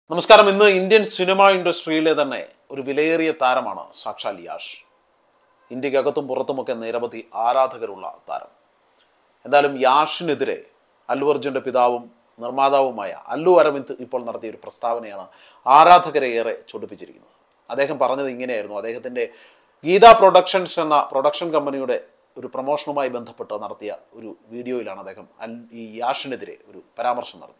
നമസ്കാരം ഇന്ന് Indian cinema ഇൻഡസ്ട്രിയിലെ തന്നെ ഒരു വിലയേറിയ താരമാണ് സാക്ഷാൽ യാഷ് ഇന്ത്യക്കകത്തും പുറത്തുമൊക്കെ നിരവധി ആരാധകരുള്ള താരം എന്തായാലും യാഷിനെതിരെ അല്ലു അർജുൻ്റെ പിതാവും നിർമ്മാതാവുമായ അല്ലു അരവിന്ദ് ഇപ്പോൾ നടത്തിയ ഒരു പ്രസ്താവനയാണ് ആരാധകരെ ഏറെ ചൊടിപ്പിച്ചിരിക്കുന്നത് അദ്ദേഹം പറഞ്ഞത് ഇങ്ങനെയായിരുന്നു അദ്ദേഹത്തിൻ്റെ ഗീത പ്രൊഡക്ഷൻസ് എന്ന പ്രൊഡക്ഷൻ കമ്പനിയുടെ ഒരു പ്രൊമോഷനുമായി ബന്ധപ്പെട്ട് നടത്തിയ ഒരു വീഡിയോയിലാണ് അദ്ദേഹം അൽ ഈ യാഷിനെതിരെ ഒരു പരാമർശം നടത്തുന്നത്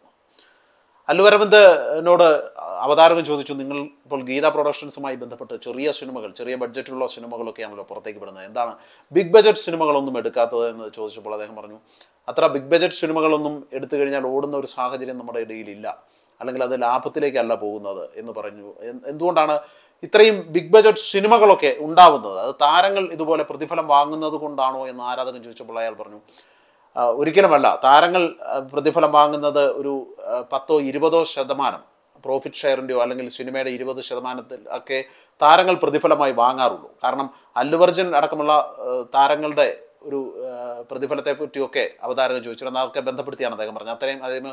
അല്ലു അരവിന്ദിനോട് അവതാരകൻ ചോദിച്ചു നിങ്ങൾ ഇപ്പോൾ ഗീത പ്രൊഡക്ഷൻസുമായി ബന്ധപ്പെട്ട് ചെറിയ സിനിമകൾ ചെറിയ ബഡ്ജറ്റുള്ള സിനിമകളൊക്കെയാണല്ലോ പുറത്തേക്ക് വിടുന്നത് എന്താണ് ബിഗ് ബഡ്ജറ്റ് സിനിമകളൊന്നും എടുക്കാത്തത് എന്ന് ചോദിച്ചപ്പോൾ അദ്ദേഹം പറഞ്ഞു അത്ര ബിഗ് ബഡ്ജറ്റ് സിനിമകളൊന്നും എടുത്തു കഴിഞ്ഞാൽ ഓടുന്ന ഒരു സാഹചര്യം നമ്മുടെ ഇടയിലില്ല അല്ലെങ്കിൽ അത് ലാഭത്തിലേക്കല്ല പോകുന്നത് എന്ന് പറഞ്ഞു എൻ- എന്തുകൊണ്ടാണ് ഇത്രയും ബിഗ് ബഡ്ജറ്റ് സിനിമകളൊക്കെ ഉണ്ടാവുന്നത് അത് താരങ്ങൾ ഇതുപോലെ പ്രതിഫലം വാങ്ങുന്നത് കൊണ്ടാണോ എന്ന് ആരാധകൻ ചോദിച്ചപ്പോൾ അയാൾ പറഞ്ഞു ആ, ഒരിക്കലുമല്ല താരങ്ങൾ ആ, പ്രതിഫലം വാങ്ങുന്നത് ഒരു ആ, പത്തോ ഇരുപതോ ശതമാനം പ്രോഫിറ്റ് ഷെയറിൻ്റെയോ അല്ലെങ്കിൽ സിനിമയുടെ ഇരുപത് ശതമാനത്തിൽ ഒക്കെ താരങ്ങൾ പ്രതിഫലമായി വാങ്ങാറുള്ളൂ കാരണം അല്ലു അർജുൻ അടക്കമുള്ള ആ, താരങ്ങളുടെ ഒരു ആ, പ്രതിഫലത്തെ പറ്റിയൊക്കെ അവതാരകൻ ചോദിച്ചിരുന്നു അതൊക്കെ ബന്ധപ്പെടുത്തിയാണ് അദ്ദേഹം പറഞ്ഞത് അത്രയും അതിന്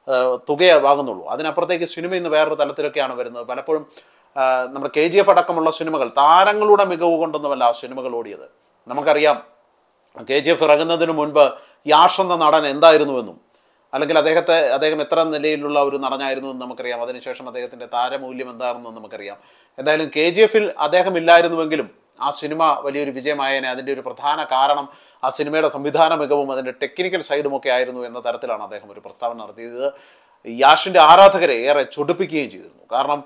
തുകയെ വാങ്ങുന്നുള്ളൂ അതിനപ്പുറത്തേക്ക് സിനിമ ഇന്ന് വേറൊരു തലത്തിലൊക്കെയാണ് വരുന്നത് പലപ്പോഴും ആ, നമ്മുടെ കെ ജി എഫ് അടക്കമുള്ള സിനിമകൾ താരങ്ങളുടെ മികവ് കൊണ്ടൊന്നുമല്ല ആ സിനിമകൾ ഓടിയത് നമുക്കറിയാം കെ ജി എഫ് ഇറങ്ങുന്നതിന് മുൻപ് യാഷ് എന്ന നടൻ എന്തായിരുന്നുവെന്നും അല്ലെങ്കിൽ അദ്ദേഹത്തെ അദ്ദേഹം എത്ര നിലയിലുള്ള ഒരു നടനായിരുന്നു എന്ന് നമുക്കറിയാം അതിനുശേഷം അദ്ദേഹത്തിൻ്റെ താരമൂല്യം എന്താണെന്ന് നമുക്കറിയാം എന്തായാലും കെ ജി എഫിൽ അദ്ദേഹം ഇല്ലായിരുന്നുവെങ്കിലും ആ സിനിമ വലിയൊരു വിജയമായേനെ അതിൻ്റെ ഒരു പ്രധാന കാരണം ആ സിനിമയുടെ സംവിധാന മികവും അതിൻ്റെ ടെക്നിക്കൽ സൈഡും ഒക്കെ ആയിരുന്നു എന്ന തരത്തിലാണ് അദ്ദേഹം ഒരു പ്രസ്താവന നടത്തിയത് യാഷിൻ്റെ ആരാധകരെ ഏറെ ചൊടിപ്പിക്കുകയും ചെയ്തിരുന്നു കാരണം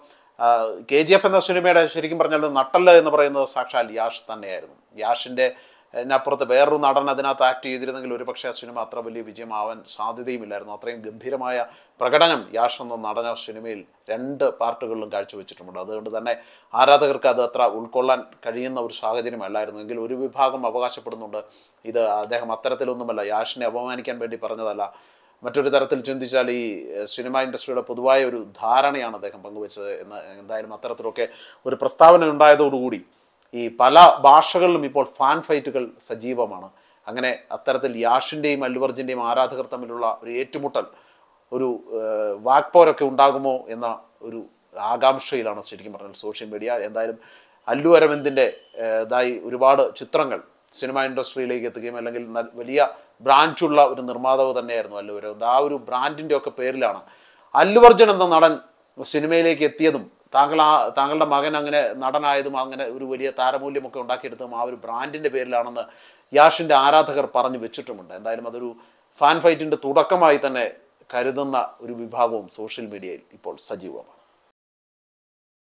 കെ ജി എഫ് എന്ന സിനിമയുടെ ശരിക്കും പറഞ്ഞാൽ നട്ടല് എന്ന് പറയുന്നത് സാക്ഷാൽ യാഷ് തന്നെയായിരുന്നു യാഷിൻ്റെ അതിനപ്പുറത്ത് വേറൊരു നടൻ അതിനകത്ത് ആക്ട് ചെയ്തിരുന്നെങ്കിൽ ഒരു പക്ഷേ ആ സിനിമ അത്ര വലിയ വിജയമാവാൻ സാധ്യതയുമില്ലായിരുന്നു അത്രയും ഗംഭീരമായ പ്രകടനം യാഷ് എന്ന നടന സിനിമയിൽ രണ്ട് പാർട്ടുകളിലും കാഴ്ചവെച്ചിട്ടുമുണ്ട് അതുകൊണ്ട് തന്നെ ആരാധകർക്ക് അത് അത്ര ഉൾക്കൊള്ളാൻ കഴിയുന്ന ഒരു സാഹചര്യമല്ലായിരുന്നു എങ്കിൽ ഒരു വിഭാഗം അവകാശപ്പെടുന്നുണ്ട് ഇത് അദ്ദേഹം അത്തരത്തിലൊന്നുമല്ല യാഷിനെ അപമാനിക്കാൻ വേണ്ടി പറഞ്ഞതല്ല മറ്റൊരു തരത്തിൽ ചിന്തിച്ചാൽ ഈ എഹ്, സിനിമ ഇൻഡസ്ട്രിയുടെ പൊതുവായ ഒരു ധാരണയാണ് അദ്ദേഹം പങ്കുവച്ചത് എന്ന് എന്തായാലും അത്തരത്തിലൊക്കെ ഒരു പ്രസ്താവന ഉണ്ടായതോടുകൂടി ഈ പല ഭാഷകളിലും ഇപ്പോൾ ഫാൻ ഫൈറ്റുകൾ സജീവമാണ് അങ്ങനെ അത്തരത്തിൽ യാഷിൻ്റെയും അല്ലുവർജിൻ്റെയും ആരാധകർ തമ്മിലുള്ള ഒരു ഏറ്റുമുട്ടൽ ഒരു ഏഹ്, വാക്പോരൊക്കെ ഉണ്ടാകുമോ എന്ന ഒരു ആകാംക്ഷയിലാണ് ശരിക്കും പറഞ്ഞാൽ സോഷ്യൽ മീഡിയ എന്തായാലും അല്ലു അരവിന്ദിൻ്റെ ഏഹ്, ഇതായി ഒരുപാട് ചിത്രങ്ങൾ സിനിമ ഇൻഡസ്ട്രിയിലേക്ക് എത്തുകയും അല്ലെങ്കിൽ ന- വലിയ ബ്രാൻഡുള്ള ഒരു നിർമ്മാതാവ് തന്നെയായിരുന്നു അല്ലു അരവിന്ദ് ആ ഒരു ബ്രാൻഡിൻ്റെ ഒക്കെ പേരിലാണ് അല്ലു അർജുൻ എന്ന നടൻ സിനിമയിലേക്ക് എത്തിയതും താങ്കൾ ആ താങ്കളുടെ മകൻ അങ്ങനെ നടനായതും അങ്ങനെ ഒരു വലിയ താരമൂല്യമൊക്കെ ഉണ്ടാക്കിയെടുത്തതും ആ ഒരു ബ്രാൻഡിൻ്റെ പേരിലാണെന്ന് യാഷിൻ്റെ ആരാധകർ പറഞ്ഞു വെച്ചിട്ടുമുണ്ട് എന്തായാലും അതൊരു ഫാൻ ഫൈറ്റിൻ്റെ തുടക്കമായി തന്നെ കരുതുന്ന ഒരു വിഭാഗവും സോഷ്യൽ മീഡിയയിൽ ഇപ്പോൾ സജീവമാണ്